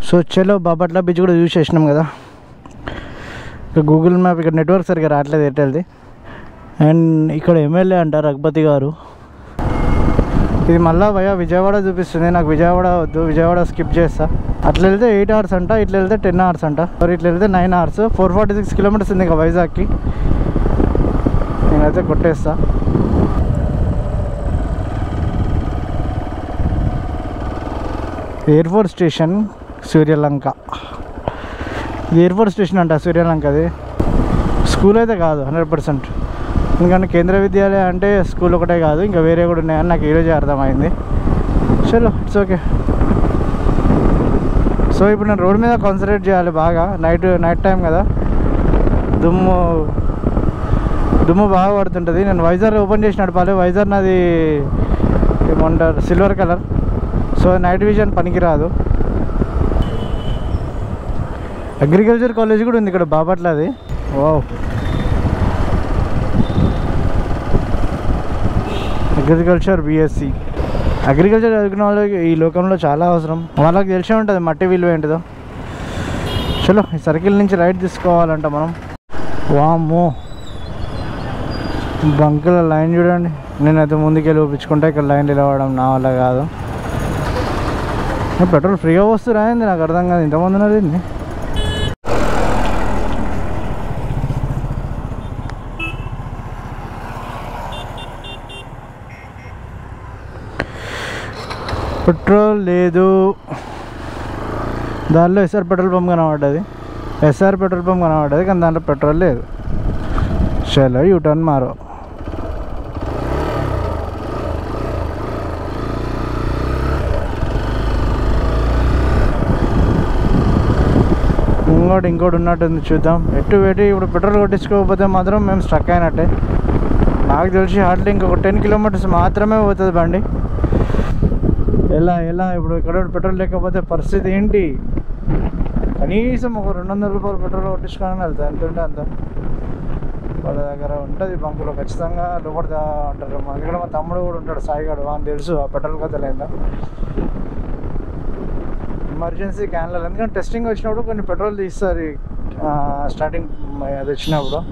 So చలో Bapatla beach కూడా చూసేసినాం కదా ఇక గూగుల్ మ్యాప్ ఇక్కడ నెట్వర్క్ సరిగ్గా రావట్లేదు ఎయిర్టెల్ది అండ్ ఇక్కడ ఎమ్మెల్యే అంట రఘుపతి గారు ఇది మళ్ళా భయ విజయవాడ చూపిస్తుంది నాకు విజయవాడ వద్దు విజయవాడ స్కిప్ చేస్తా అట్లా వెళ్తే ఎయిట్ అవర్స్ అంట ఇట్లా వెళ్తే టెన్ అవర్స్ అంట మరి ఇట్లా వెళ్తే nine hours four forty six kilometres ఉంది ఇంకా వైజాగ్కి నేనైతే కొట్టేస్తా ఎయిర్ఫోర్స్ స్టేషన్ సూర్యలంక ఇది ఎయిర్ఫోర్స్ స్టేషన్ అంట సూర్యలంక అది స్కూల్ అయితే కాదు హండ్రెడ్ పర్సెంట్ ఎందుకంటే కేంద్ర విద్యాలయం అంటే స్కూల్ ఒకటే కాదు ఇంకా వేరే కూడా ఉన్నాయని నాకు ఈరోజే అర్థమైంది చలో ఇట్స్ ఓకే సో ఇప్పుడు నేను రోడ్ మీద కాన్సన్ట్రేట్ చేయాలి బాగా నైట్ నైట్ టైం కదా దుమ్ము దుమ్ము బాగా పడుతుంటుంది నేను వైజర్ ఓపెన్ చేసి నడపాలి వైజర్ నాది ఏమంటారు silver colour so night vision పనికిరాదు అగ్రికల్చర్ కాలేజ్ కూడా ఉంది ఇక్కడ బాపట్ల అది వావ్ అగ్రికల్చర్ బిఎస్సి అగ్రికల్చర్ చదువుకున్న వాళ్ళకి ఈ లోకంలో చాలా అవసరం వాళ్ళకి తెలిసే ఉంటుంది మట్టి విలువ ఏంటిదో చలో ఈ సర్కిల్ నుంచి రైట్ తీసుకోవాలంట మనం వామ్మో బంకుల లైన్ చూడండి నేనైతే ముందుకెళ్ళి ఒప్పించుకుంటే ఇక్కడ లైన్ నిలవడం నా వల్ల కాదు పెట్రోల్ ఫ్రీగా వస్తురా ఏంది నాకు అర్థం కాదు ఇంతమంది ఉన్నది ఏంది పెట్రోల్ లేదు దానిలో ఎస్ఆర్ పెట్రోల్ పంప్ కనబడ్డది ఎస్ఆర్ పెట్రోల్ పంప్ కనబడ్డది కానీ దాంట్లో పెట్రోల్ లేదు చలో యూ టర్న్ మారో ఇంకోటి ఇంకోటి ఉన్నట్టుంది చూద్దాం ఎటు పెట్టి ఇప్పుడు పెట్రోల్ కొట్టించుకోకపోతే మాత్రం మేము స్ట్రక్ అయినట్టే నాకు తెలిసి హార్డ్లీ ఇంకొక టెన్ కిలోమీటర్స్ మాత్రమే పోతుంది బండి ఎలా ఎలా ఇప్పుడు ఇక్కడ పెట్రోల్ లేకపోతే పరిస్థితి ఏంటి కనీసం ఒక రెండు వందల రూపాయలు పెట్రోల్ కొట్టించుకోవాలని వెళ్తా ఎంత ఉంటే అంత వాళ్ళ దగ్గర ఉంటుంది బంకులో ఖచ్చితంగా లోపల ఉంటారు మా ఇక్కడ మా తమ్ముడు కూడా ఉంటాడు సాయిగాడు వానికి తెలుసు ఆ పెట్రోల్ కథ లేదా ఎమర్జెన్సీ క్యాన్లలో ఎందుకంటే టెస్టింగ్ వచ్చినప్పుడు కొన్ని పెట్రోల్ తీస్తారు స్టార్టింగ్ అది వచ్చినప్పుడు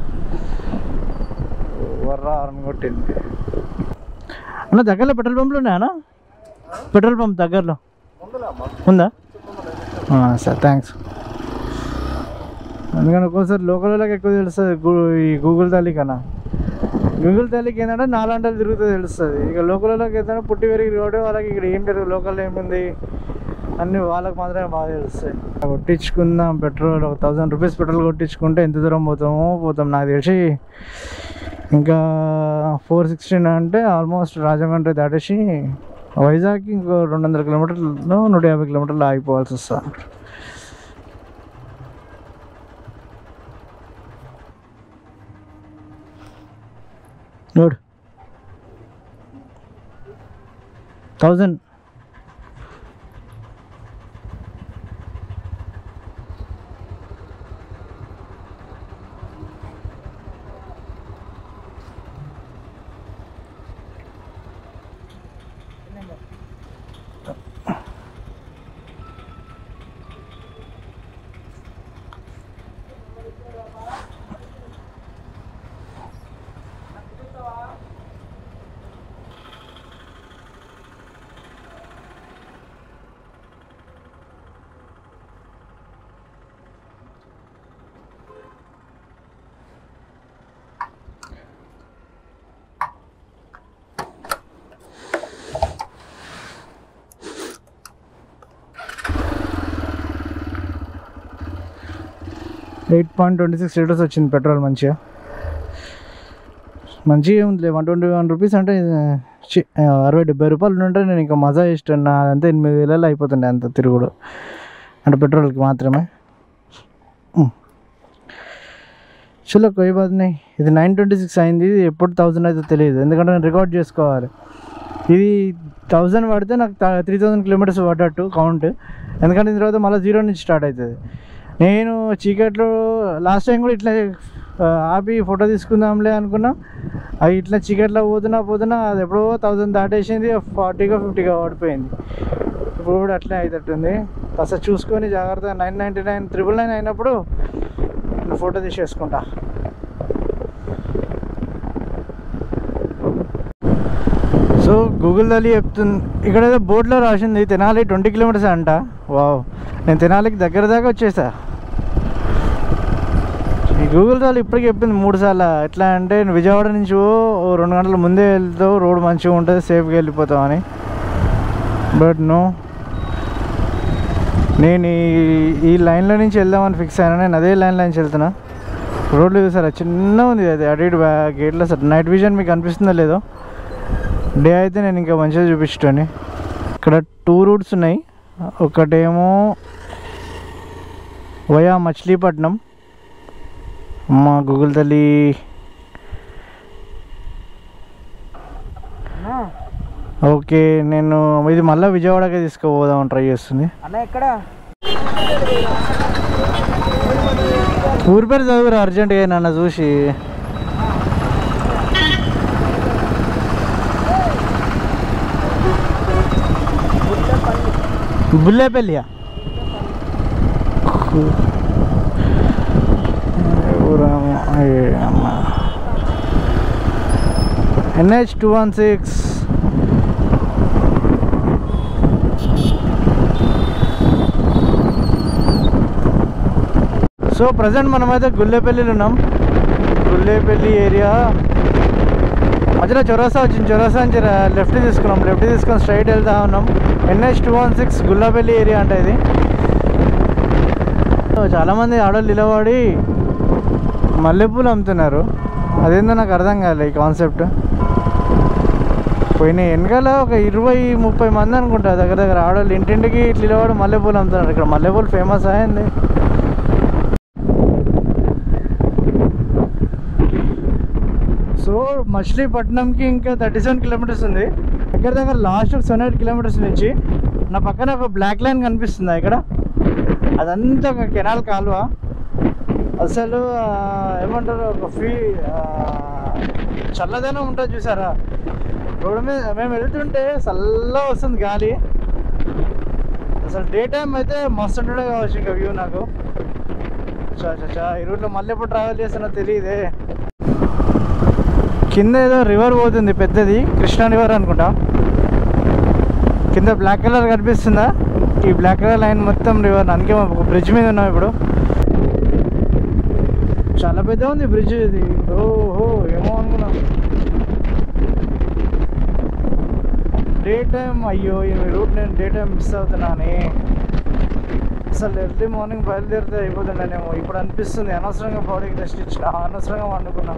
వర్రా అని కొట్టింది అన్న దగ్గరలో పెట్రోల్ పంపులు ఉన్నాయన్నా పెట్రోల్ పంప్ దగ్గరలో ఉందా ఆ, సరే థ్యాంక్స్ ఎందుకంటే ఒక్కోసారి లోకల్ వాళ్ళకి ఎక్కువ తెలుస్తుంది గూ- ఈ గూగుల్ తల్లి కన్నా గూగుల్ తల్లికి ఏంటంటే నాలంటలు తిరుగుతుంది తెలుస్తుంది ఇక లోకల్ వాళ్ళకి ఏంటంటే పుట్టి పెరిగి రోడ్డు వాళ్ళకి ఇక్కడ ఏం జరుగు లోకల్ ఏముంది అన్నీ వాళ్ళకి మాత్రమే బాగా తెలుస్తాయి కొట్టించుకుందాం పెట్రోల్ ఒక థౌజండ్ రూపీస్ పెట్రోల్ కొట్టించుకుంటే ఎంత దూరం పోతామో పోతాం నాకు తెలిసి ఇంకా ఫోర్ సిక్స్టీన్ అంటే ఆల్మోస్ట్ రాజమండ్రి దాటేసి వైజాగ్కి ఇంకో రెండు వందల కిలోమీటర్లు నూట యాభై కిలోమీటర్లు ఆగిపోవాల్సి వస్తుంది నోడు thousand eight point twenty six litres వచ్చింది పెట్రోల్ మంచిగా మంచిగా ఉంది వన్ ట్వంటీ వన్ రూపీస్ అంటే చి, అరవై డెబ్బై రూపాయలు ఉంటే నేను ఇంకా మజా ఇష్టం నా అంతే ఎనిమిది వేలలో అయిపోతుండే అంత తిరుగుడు అంటే పెట్రోల్కి మాత్రమే ఉమ్. చలో కోయి బాద్ నహీ ఇది నైన్ ట్వంటీ సిక్స్ అయింది ఇది ఎప్పుడు థౌజండ్ అయితే తెలియదు ఎందుకంటే నేను రికార్డ్ చేసుకోవాలి ఇది థౌజండ్ పడితే నాకు త్రీ థౌజండ్ కిలోమీటర్స్ పడ్డట్టు కౌంట్ ఎందుకంటే దీని తర్వాత మళ్ళీ జీరో నుంచి స్టార్ట్ అవుతుంది నేను చీకట్లో లాస్ట్ టైం కూడా ఇట్లా ఆ, ఆపి ఫోటో తీసుకుందాంలే అనుకున్నా అది ఇట్లా చీకట్లో పోతున్నా పోతున్నా అది ఎప్పుడో థౌజండ్ దాటేసింది ఫార్టీగా ఫిఫ్టీగా పడిపోయింది ఇప్పుడు కూడా అట్లే అవుతట్టుంది కాస్త చూసుకొని జాగ్రత్తగా nine ninety nine triple nine అయినప్పుడు నేను ఫోటో తీసేసుకుంటా సో గూగుల్ తల్లి చెప్తుంది ఇక్కడ ఏదో బోర్డులో రాసింది తెనాలి ట్వంటీ కిలోమీటర్స్ అంట వావ్ నేను తెనాలికి దగ్గర దాకా వచ్చేసా ఈ గూగుల్ తల్లి ఇప్పటికి చెప్పింది మూడు సార్లు ఎట్లా అంటే నువ్వు విజయవాడ నుంచి ఓ ఓ రెండు గంటల ముందే వెళ్తావు రోడ్ మంచిగా ఉంటుంది సేఫ్గా వెళ్ళిపోతావు అని బట్ నో నేను ఈ ఈ లైన్లో నుంచి వెళ్దామని ఫిక్స్ అయినా నేను అదే లైన్లో నుంచి వెళ్తున్నా రోడ్లు చూసారా చిన్న ఉంది అది అటు ఇటు బ్యా- గేట్లో సార్ నైట్ విజన్ మీకు అనిపిస్తుందో లేదో డే అయితే నేను ఇంకా మంచిగా చూపించటోని ఇక్కడ టూ రూట్స్ ఉన్నాయి ఒకటేమో వయా మచిలీపట్నం మా గూగుల్ తల్లి ఓకే నేను ఇది మళ్ళీ విజయవాడకే తీసుకుపోదామని ట్రై చేస్తుంది అన్న ఎక్కడ ఊరి పేరు చదువురా అర్జెంట్గా నన్ను చూసి బుల్లేపల్లియా N H two one six so present మనమైతే గుల్లేపల్లిలో ఉన్నాం గుల్లేపల్లి ఏరియా మధ్యలో చొరసా వచ్చింది చొరసా నుంచి లెఫ్ట్ తీసుకున్నాం లెఫ్ట్ తీసుకొని స్ట్రైట్ వెళ్తా ఉన్నాం N H two one six Gullapalli area అంటే ఇది సో చాలామంది ఆడవాళ్ళు నిలబడి మల్లెపూలు అమ్ముతున్నారు అదేందో నాకు అర్థం కాలే ఈ కాన్సెప్ట్ పోయిన వెనకాల ఒక ఇరవై ముప్పై మంది అనుకుంటా దగ్గర దగ్గర ఆడవాళ్ళు ఇంటింటికి ఇట్లా నిలబడి మల్లెపూలు అమ్ముతున్నారు ఇక్కడ మల్లెపూలు ఫేమస్ అయింది సో మచిలీపట్నంకి ఇంకా థర్టీ సెవెన్ కిలోమీటర్స్ ఉంది దగ్గర దగ్గర లాస్ట్ ఒక సెవెన్ ఎయిట్ కిలోమీటర్స్ నుంచి నా పక్కన ఒక బ్లాక్ లైన్ కనిపిస్తుందా ఇక్కడ అదంతా ఒక కెనాల్ కాలువ అసలు ఆ, ఏమంటారు ఒక ఫ్రీ చల్లదనం ఉంటుంది చూసారా రోడ్డు మీద మేము వెళ్తుంటే చల్లగా వస్తుంది గాలి అసలు డే టైం అయితే మస్తు ఉంటుండే కావచ్చు ఇంకా వ్యూ నాకు చా చా చా ఈ రూట్లో మళ్ళీ ఎప్పుడు ట్రావెల్ చేస్తున్నా తెలియదే కింద ఏదో రివర్ పోతుంది పెద్దది కృష్ణా రివర్ అనుకుంటా కింద బ్లాక్ కలర్ కనిపిస్తుందా ఈ బ్లాక్ కలర్ లైన్ మొత్తం రివర్ అందుకే ఒక బ్రిడ్జ్ మీద ఉన్నాం ఇప్పుడు చాలా పెద్ద ఉంది బ్రిడ్జ్ ఇది ఓహో ఏమో అనుకున్నా డే టైం అయ్యో ఈ రూట్ నేను డే టైం మిస్ అవుతున్నానే అసలు ఎర్లీ మార్నింగ్ బయలుదేరితే అయిపోతుండేనేమో ఇప్పుడు అనిపిస్తుంది అనవసరంగా బాడీకి రెస్ట్ ఇచ్చిన అనవసరంగా వండుకున్నా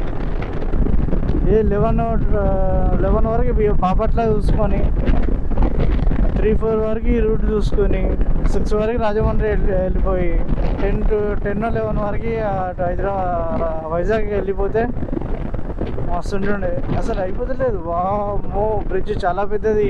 ఏ లెవెన్ లెవెన్ వరకు బి- బాపట్ల చూసుకొని త్రీ ఫోర్ వరకు ఈ రూట్ చూసుకొని సిక్స్ వరకు రాజమండ్రి వెళ్ళి వెళ్ళిపోయి టెన్ టు టెన్ లెవెన్ వరకు అటు హైదరాబాద్ వైజాగ్ వెళ్ళిపోతే మస్తు ఉంటుండే అసలు అయిపోతలేదు వామ్మో బ్రిడ్జ్ చాలా పెద్దది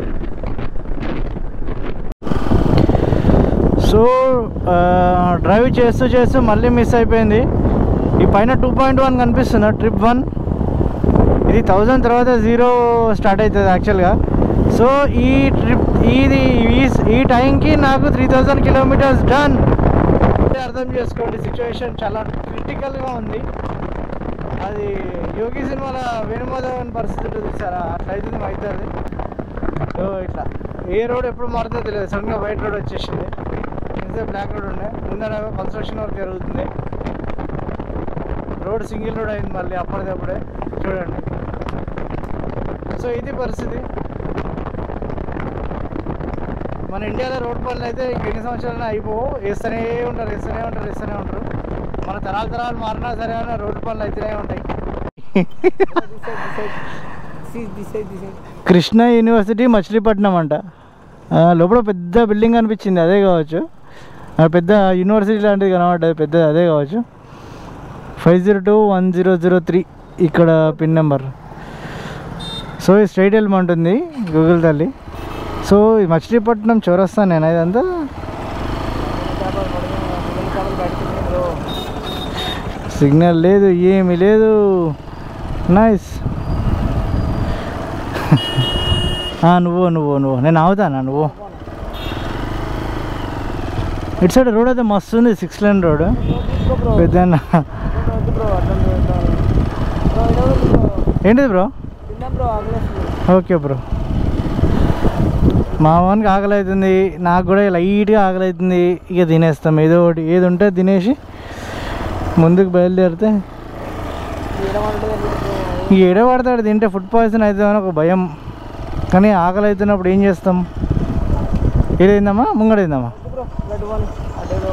సో డ్రైవ్ చేస్తూ చేస్తూ మళ్ళీ మిస్ అయిపోయింది ఈ పైన టూ పాయింట్ వన్ కనిపిస్తుందా ట్రిప్ వన్ ఇది థౌజండ్ తర్వాత జీరో స్టార్ట్ అవుతుంది యాక్చువల్గా సో ఈ ట్రిప్ ఇది ఈ- ఈ టైంకి నాకు త్రీ థౌజండ్ కిలోమీటర్స్ డన్ అర్థం చేసుకోండి సిచ్యువేషన్ చాలా క్రిటికల్గా ఉంది అది యోగి సినిమాల వేణుమాధవన్ పరిస్థితి ఉంటుంది చూసారా అట్లా అవుతుంది అవుతుంది సో ఇట్లా ఏ రోడ్ ఎప్పుడు మారుతుందో తెలియదు సడన్గా వైట్ రోడ్ వచ్చేసింది ఇంతే బ్లాక్ రోడ్ ఉండే ముందర కన్స్ట్రక్షన్ వర్క్ జరుగుతుంది రోడ్ సింగిల్ రోడ్ అయింది మళ్ళీ అప్పటిదప్పుడే చూడండి సో ఇది పరిస్థితి మన ఇండియాలో రోడ్ పనులు అయితే ఇంక ఎన్ని సంవత్సరాలు అయిపోవు వేస్తూనే ఉంటారు వేస్తూనే ఉంటారు వేస్తూనే ఉంటారు మన తరాలు తరాలు మారినా సరే అన్న రోడ్డు పనులు అయితేనే ఉంటాయి కృష్ణ యూనివర్సిటీ మచిలీపట్నం అంట ఆ, లోపల పెద్ద బిల్డింగ్ అనిపించింది అదే కావచ్చు ఆ, పెద్ద యూనివర్సిటీ లాంటిది కనబడ్డది పెద్ద అదే కావచ్చు five zero two one zero zero three ఇక్కడ పిన్ నెంబర్ సో ఇది స్ట్రైట్ వెళ్ళమంటుంది గూగుల్ తల్లి సో ఈ మచిలీపట్నం చౌరస్తా నేను ఇదంతా సిగ్నల్ లేదు ఏమీ లేదు నైస్ నువ్వు నువ్వు నువ్వు నేను అవుతానా నువ్వు ఇటు సైడ్ రోడ్ అయితే మస్తు ఉంది సిక్స్ లైన్ రోడ్ తీసుకో బ్రో పెద్ద వద్దు బ్రో అర్థం బ్రో బ్రో ఏంటిది బ్రో తిన్నాం బ్రో ఆకలేస్తుంది ఓకే బ్రో మా వానికి ఆకలి అవుతుంది నాకు కూడా లైట్గా ఆకలి అవుతుంది ఇక తినేస్తాం ఏదో ఒకటి ఏది ఉంటే తినేసి ముందుకు బయలుదేరితే ఏడమంటే ఇంక ఏడే పడతాడు తింటే ఫుడ్ పాయిజన్ అవుతుందని ఒక భయం కానీ ఆకలి అవుతున్నప్పుడు ఏం చేస్తాం ఏదైందమ్మా ముంగడైందమ్మా బ్రో లడ్డు వన్ అదేదో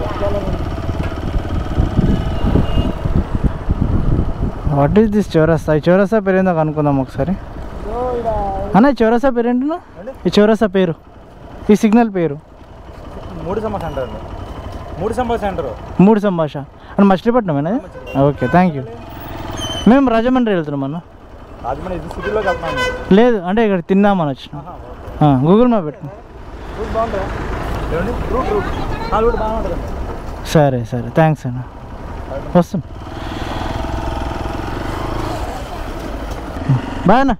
వాట్ ఈస్ దిస్ చౌరస్తా ఈ చౌరస్తా పేరు ఏందో కనుక్కుందాం ఒకసారి బ్రో ఇక్కడ అన్న ఈ చౌరస్తా పేరు ఏంటన్నా ఈ చౌరస్తా పేరు ఈ సిగ్నల్ పేరు మూడు సంబ సెంటర్ అండి మూడు సంబ సెంటర్ మూడు సంభాష అని మచిలీపట్నమేనా ఓకే థ్యాంక్ యూ మేము రాజమండ్రి వెళ్తున్నాం అన్న రాజమండ్రి ఇది సిటీలోకి వెళ్తున్నాను లేదు అంటే ఇక్కడ తిందామని వచ్చినాం ఆ, గూగుల్ మ్యాప్ పెట్టు రూట్ బాగుంటుందా ఏమండి రూట్ రూట్ ఆ రూట్ బాగుంటుంది సరే సరే థ్యాంక్స్ అన్న వస్తాం బాయ్ అన్న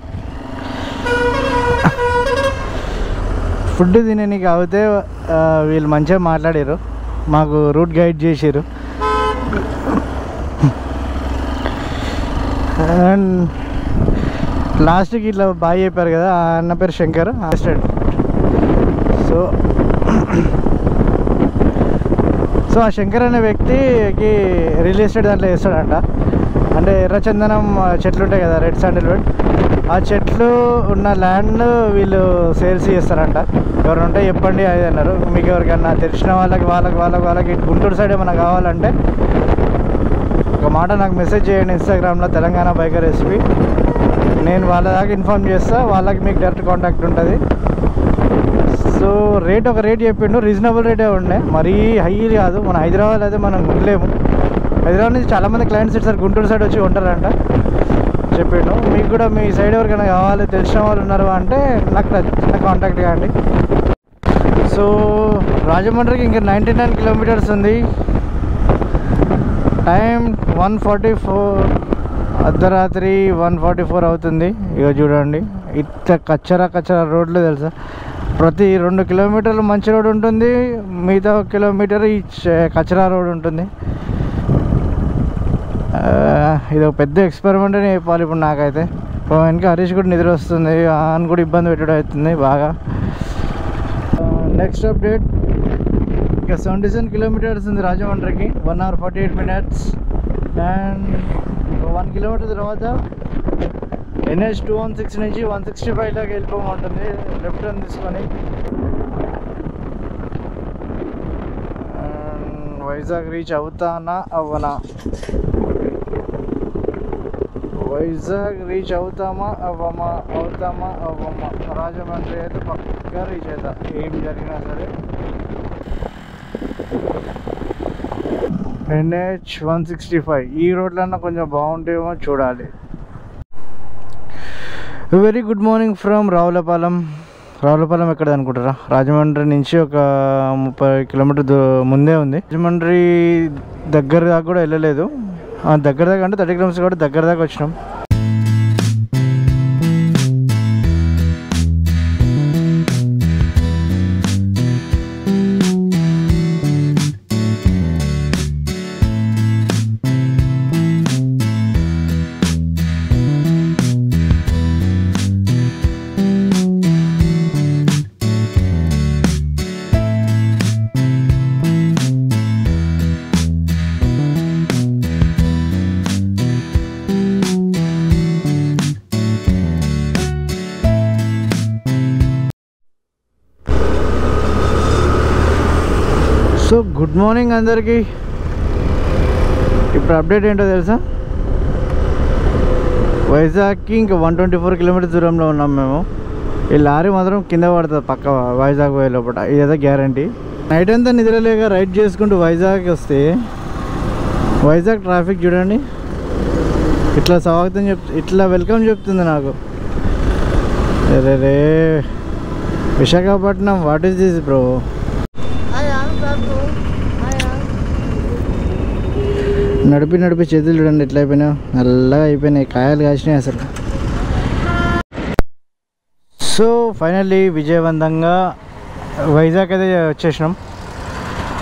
ఫుడ్ తిననీకి అవుతే ఆ, వీళ్ళు మంచిగా మాట్లాడారు మాకు రూట్ గైడ్ చేసారు అండ్ లాస్ట్కి ఇట్లా బాగా చెప్పారు కదా ఆ అన్న పేరు శంకర్ అసిస్టెంట్ సో సో ఆ శంకర్ అనే వ్యక్తికి రియల్ ఎస్టేట్ దాంట్లో వేస్తాడంట అంటే ఎర్రచందనం చెట్లు ఉంటాయి కదా రెడ్ శాండిల్వుడ్ ఆ చెట్లు ఉన్న ల్యాండ్ వీళ్ళు సేల్స్ చేస్తారంట ఎవరు ఉంటే చెప్పండి అది అన్నారు మీకు ఎవరికన్నా తెలిసిన వాళ్ళకి వాళ్ళకి వాళ్ళకి వాళ్ళకి గుంటూరు సైడ్ ఏమైనా కావాలంటే ఒక మాట నాకు మెసేజ్ చేయండి ఇన్స్టాగ్రామ్లో తెలంగాణ బైకర్ రెసిపీ నేను వాళ్ళ దాకా ఇన్ఫామ్ చేస్తా వాళ్ళకి మీకు డైరెక్ట్ కాంటాక్ట్ ఉంటుంది సో రేట్ ఒక రేట్ చెప్పిండు రీజనబుల్ రేటే ఉండే మరీ హై కాదు మన హైదరాబాద్ అయితే మనం ఉండలేము హైదరాబాద్ నుంచి చాలామంది క్లయింట్స్ ఇటు గుంటూరు సైడ్ వచ్చి ఉంటారంట చెప్పిండు మీకు కూడా మీ సైడ్ ఎవరికైనా కావాలి తెలిసిన వాళ్ళు ఉన్నారు అంటే నాకు ట- చిన్న కాంటాక్ట్ కాండి సో రాజమండ్రికి ఇంకా నైంటీ నైన్ కిలోమీటర్స్ ఉంది టైం వన్ ఫార్టీ ఫోర్ అర్ధరాత్రి వన్ ఫార్టీ ఫోర్ అవుతుంది ఇక చూడండి ఇట్లా కచ్చరా కచ్చరా రోడ్లు తెలుసా ప్రతి రెండు కిలోమీటర్లు మంచి రోడ్ ఉంటుంది మిగతా ఒక కిలోమీటర్ ఈ చ- కచరా రోడ్ ఉంటుంది ఆ, ఇది ఒక పెద్ద ఎక్స్పెరిమెంట్ అని చెప్పాలి ఇప్పుడు నాకైతే ఇప్పుడు వెనక హరీష్ కూడా నిద్ర వస్తుంది అని కూడా ఇబ్బంది పెట్టడం అవుతుంది బాగా నెక్స్ట్ అప్డేట్ ఇంకా సెవెంటీ సెవెన్ కిలోమీటర్స్ ఉంది రాజమండ్రికి one hour forty eight minutes and one kilometre తర్వాత ఎన్హెచ్ టూ వన్ సిక్స్ నుంచి వన్ సిక్స్టీ ఫైవ్ దాకా వెళ్ళిపోమంటుంది లెఫ్ట్ టర్న్ తీసుకొని And వైజాగ్ రీచ్ అవుతానా అవ్వనా వైజాగ్ రీచ్ అవుతామా అవ్వమా అవుతామా అవ్వమా రాజమండ్రి అయితే పక్కా రీచ్ అవుతా ఏం జరిగినా సరే ఎన్హెచ్ వన్ సిక్స్టీ ఫైవ్ ఈ రోడ్లన్నా కొంచెం బాగుంటేమో చూడాలి very good morning from Ravulapalem Ravulapalem ఎక్కడ అనుకుంటారా రాజమండ్రి నుంచి ఒక ముప్పై కిలోమీటర్ దూ ముందే ఉంది రాజమండ్రి దగ్గర దాకా కూడా వెళ్ళలేదు ఆ, దగ్గర దాకా అంటే థర్టీ కిలోమీటర్స్ కూడా దగ్గర దాకా వచ్చినాం సో గుడ్ మార్నింగ్ అందరికీ ఇప్పుడు అప్డేట్ ఏంటో తెలుసా వైజాగ్కి ఇంకా వన్ ట్వంటీ ఫోర్ కిలోమీటర్స్ దూరంలో ఉన్నాం మేము ఈ లారీ మాత్రం కింద పడుతుంది పక్క వైజాగ్ పోయే లోపల ఇదైతే గ్యారంటీ నైట్ అంతా నిద్రలేక రైడ్ చేసుకుంటూ వైజాగ్ వస్తే వైజాగ్ ట్రాఫిక్ చూడండి ఇట్లా స్వాగతం చెప్ ఇట్లా వెల్కమ్ చెప్తుంది నాకు రే రే Visakhapatnam what is this bro నడిపి నడిపి చేతులు చూడండి ఎట్లా అయిపోయినాయి నల్లగా అయిపోయినాయి కాయలు కాసినాయి అసలు సో ఫైనల్లీ విజయవంతంగా వైజాగ్ అయితే వచ్చేసినాం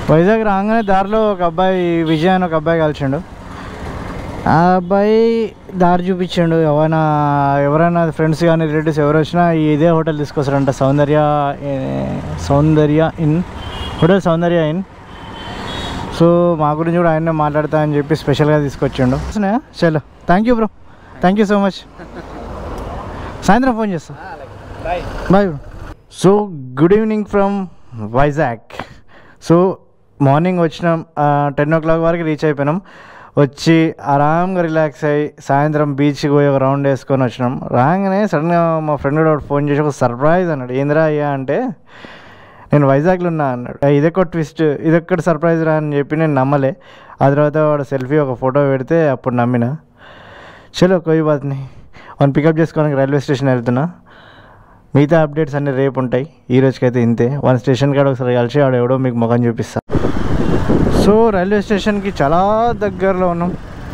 వైజాగ్ రాగానే దారిలో ఒక అబ్బాయి విజయ్ అని ఒక అబ్బాయి కలిసిండు ఆ అబ్బాయి దారి చూపించిండు ఎవరైనా ఎవరైనా ఫ్రెండ్స్ కానీ రిలేటివ్స్ ఎవరు వచ్చినా ఇదే హోటల్ తీసుకొస్తారంట సౌందర్య ఏ, Soundarya inn hotel Soundarya inn so మా గురించి కూడా ఆయన్నే మాట్లాడతా అని చెప్పి స్పెషల్గా తీసుకొచ్చిండు వస్తున్నాయా చలో thank you bro thank you so much సాయంత్రం ఫోన్ చేస్తా bye bro so good evening from Vizag so morning వచ్చినాం టెన్ ఓ క్లాక్ వరకు రీచ్ అయిపోయినాం వచ్చి ఆరాంగా రిలాక్స్ అయ్యి సాయంత్రం బీచ్కి పోయి ఒక రౌండ్ వేసుకొని వచ్చినాం రాగానే సడన్గా మా ఫ్రెండ్ కూడా ఫోన్ చేసి ఒక సర్ప్రైజ్ అన్నాడు ఏందిరా అయ్యా అంటే నేను వైజాగ్లో ఉన్నా అన్నాడు "ఏ, ఇదొక ట్విస్ట్ ఇదొక్కటి సర్ప్రైజ్ రా అని చెప్పి నేను నమ్మలే ఆ తర్వాత వాడు సెల్ఫీ ఒక ఫోటో పెడితే అప్పుడు నమ్మిన చలో కోయి బాత్ని వన్ పికప్ చేసుకోవడానికి రైల్వే స్టేషన్ వెళ్తున్నా మిగతా అప్డేట్స్ అన్నీ రేపు ఉంటాయి ఈ రోజుకైతే ఇంతే వన్ స్టేషన్ కాడ ఒకసారి కలిసి ఆడ ఎవడో మీకు ముఖం చూపిస్తా సో రైల్వే స్టేషన్కి చాలా దగ్గరలో ఉన్నాం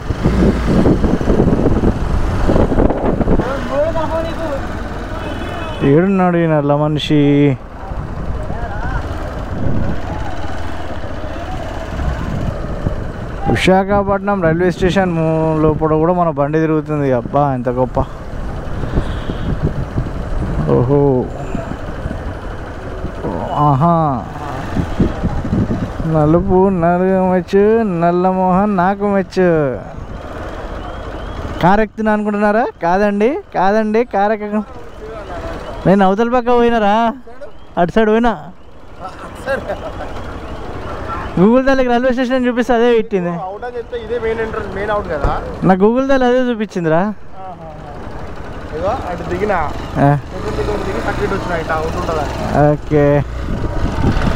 ఏడున్నాడు ఈ నల్ల మనిషి విశాఖపట్నం రైల్వే స్టేషన్ ము- లోపల కూడా మన బండి తిరుగుతుంది అబ్బా ఎంత గొప్ప ఓహో ఆహా నలుపు నలుగు మెచ్చు నల్ల మోహన్ నాకు మెచ్చు కార్ ఎక్కుతున్నా అనుకుంటున్నారా కాదండి కాదండి కార్ ఎక్క నేను అవతల పక్క పోయినారా అటు సైడ్ పోయినా గూగుల్ తల్లికి రైల్వే స్టేషన్ చూపిస్తే అదే పెట్టింది అవుట్ అని చెప్తే ఇదే మెయిన్ ఎంట్రన్స్ మెయిన్ అవుట్ కదా నా గూగుల్ తల్లి అదే చూపించిందిరా ఇగో అటు దిగిన ఆ, దిగి దిగి సర్క్యూట్ వచ్చిన ఇటు అవుట్ ఉంటుందా ఓకే